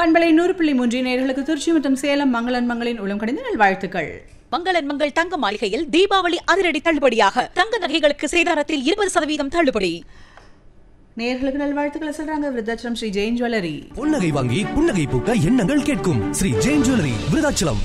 பண்பலை நூறு புள்ளி மூன்று நேர்களுக்கு திருச்சி மற்றும் சேலம் மங்களன் மங்களின் உளம் கடிந்த நல்வாழ்த்துக்கள் மங்களன் மங்கள் தங்க மாளிகையில் தீபாவளி அதிரடி தள்ளுபடியாக தங்க நகைகளுக்கு சேதாரத்தில் இருபது சதவீதம் தள்ளுபடி நேர்களுக்கு நல்வாழ்த்துக்களை சொல்றாங்க விருத்தாச்சலம் ஸ்ரீ ஜெயின் ஜுவல்லரி புன்னகை வாங்கி புன்னகை பூக்க எண்ணங்கள் கேட்கும் ஸ்ரீ ஜெயின் ஜுவல்லரி விருதாச்சலம்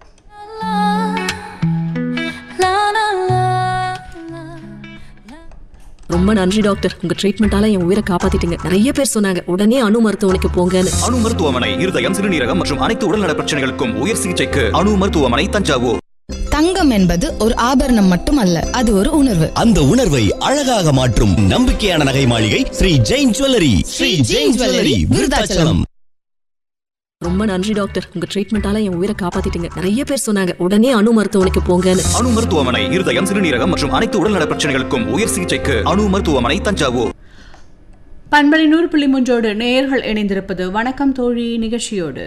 ரொம்ப நன்றி டாக்டர் உங்க ட்ரீட்மெண்டால என் உயிரை காப்பாத்திட்டீங்க நிறைய பேர் சொன்னாங்க உடனே அணு மருத்துவமனைக்கு போங்கன்னு அணு மருத்துவமனை இருதயம் சிறுநீரகம் மற்றும் அனைத்து உடல்நல பிரச்சனைகளுக்கும் உயர் சிகிச்சைக்கு அணு மருத்துவமனை தஞ்சாவூர் தங்கம் என்பது ஒரு ஆபரணம் மட்டுமல்ல அது ஒரு உணர்வு அந்த உணர்வை அழகாக மாற்றும் நம்பிக்கையான நகை மாளிகை ஸ்ரீ ஜெயின் ஜுவல்லரி ஸ்ரீ ஜெயின் ஜுவல்லரி விருதாச்சலம் ரொம்ப நன்றி டாக்டர் உங்க ட்ரீட்மெண்டால என் உயிரை காப்பாத்திட்டீங்க நிறைய பேர் சொன்னாங்க உடனே அணு மருத்துவமனைக்கு போங்கன்னு அணு மருத்துவமனை இருதயம் சிறுநீரகம் மற்றும் அனைத்து உடல்நல பிரச்சனைகளுக்கும் உயர் சிகிச்சைக்கு அணு மருத்துவமனை தஞ்சாவூர் பண்பலை நூறு புள்ளி மூன்றோடு நேயர்கள் இணைந்திருப்பது வணக்கம் தோழி நிகழ்ச்சியோடு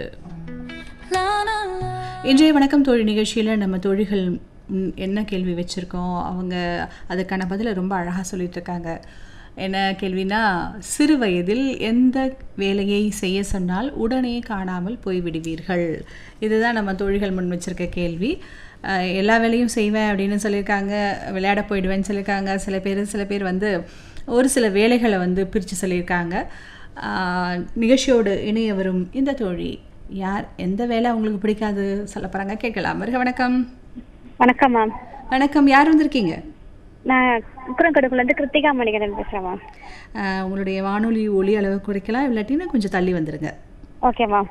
இன்றைய வணக்கம் தோழி நிகழ்ச்சியில் நம்ம தோழிகள் ம், என்ன கேள்வி வச்சுருக்கோம் அவங்க அதுக்கான பதிலை ரொம்ப அழகாக சொல்லிட்டு இருக்காங்க என்ன கேள்வினா சிறு வயதில் எந்த வேலையை செய்ய சொன்னால் உடனே காணாமல் போய்விடுவீர்கள் இதுதான் நம்ம தோழிகள் முன் வச்சிருக்க கேள்வி அஹ், எல்லா வேலையும் செய்வேன் அப்படின்னு சொல்லியிருக்காங்க விளையாட போயிடுவேன்னு சொல்லியிருக்காங்க சில பேர் சில பேர் வந்து ஒரு சில வேலைகளை வந்து பிரித்து சொல்லியிருக்காங்க ஆஹ், நிகழ்ச்சியோடு இணைய வரும் இந்த தோழி யார் எந்த வேலை உங்களுக்கு பிடிக்காது சொல்ல போகிறாங்க கேட்கலாம் வருக வணக்கம் வணக்கம் மேம் வணக்கம் யார் வந்திருக்கீங்க நான் குக்கரங்கடுக்குல இருந்து கிருத்திகா மணிகண்டன் பேசுறேன் மேம் ஆஹ், உங்களுடைய வானொலி ஒளி அளவு குறைக்கலாம் இல்லாட்டினா கொஞ்சம் தள்ளி வந்துருங்க ஓகே மேம்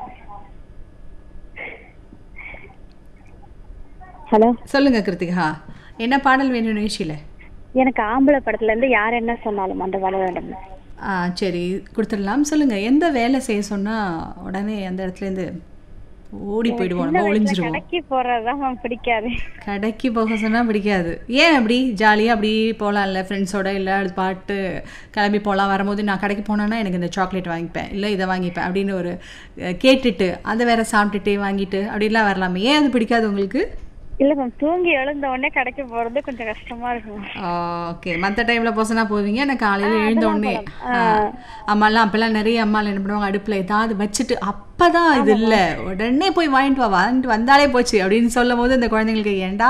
ஹலோ சொல்லுங்க கிருத்திகா என்ன பாடல் வேணும் நிகழ்ச்சியில் எனக்கு ஆம்பளை படத்துல இருந்து யார் என்ன சொன்னாலும் அந்த வேலை வேண்டும் ஆ சரி கொடுத்துடலாம் சொல்லுங்க எந்த வேலை செய்ய சொன்னால் உடனே அந்த இடத்துலேருந்து ஓடி போயிடுவோம் நம்ம ஒளிஞ்சிருவோம் கடைக்கு போறதுதான் மேம் பிடிக்காது கடைக்கு போக சொன்னால் பிடிக்காது ஏன் அப்படி ஜாலியாக அப்படி போகலாம்ல ஃப்ரெண்ட்ஸோட இல்லை அது பாட்டு கிளம்பி போகலாம் வரும்போது நான் கடைக்கு போனேன்னா எனக்கு இந்த சாக்லேட் வாங்கிப்பேன் இல்லை இதை வாங்கிப்பேன் அப்படின்னு ஒரு அஹ், கேட்டுட்டு அதை வேற சாப்பிட்டுட்டு வாங்கிட்டு அப்படிலாம் வரலாமே ஏன் அது பிடிக்காது உங்களுக்கு இல்ல மேம் தூங்கி எழுந்த உடனே கடைக்கு போறது கொஞ்சம் கஷ்டமா இருக்கும் ஓகே மற்ற டைமில் போசனா போவீங்க நான் காலையில் எழுந்த உடனே ஆ, அம்மாலாம் அப்போல்லாம் நிறைய அம்மாலாம் என்ன பண்ணுவாங்க அடுப்பில் ஏதாவது வச்சுட்டு அப்போ தான் இது இல்லை உடனே போய் வாங்கிட்டு வா வாங்கிட்டு வந்தாலே போச்சு அப்படின்னு சொல்லும் போது இந்த குழந்தைங்களுக்கு ஏன்டா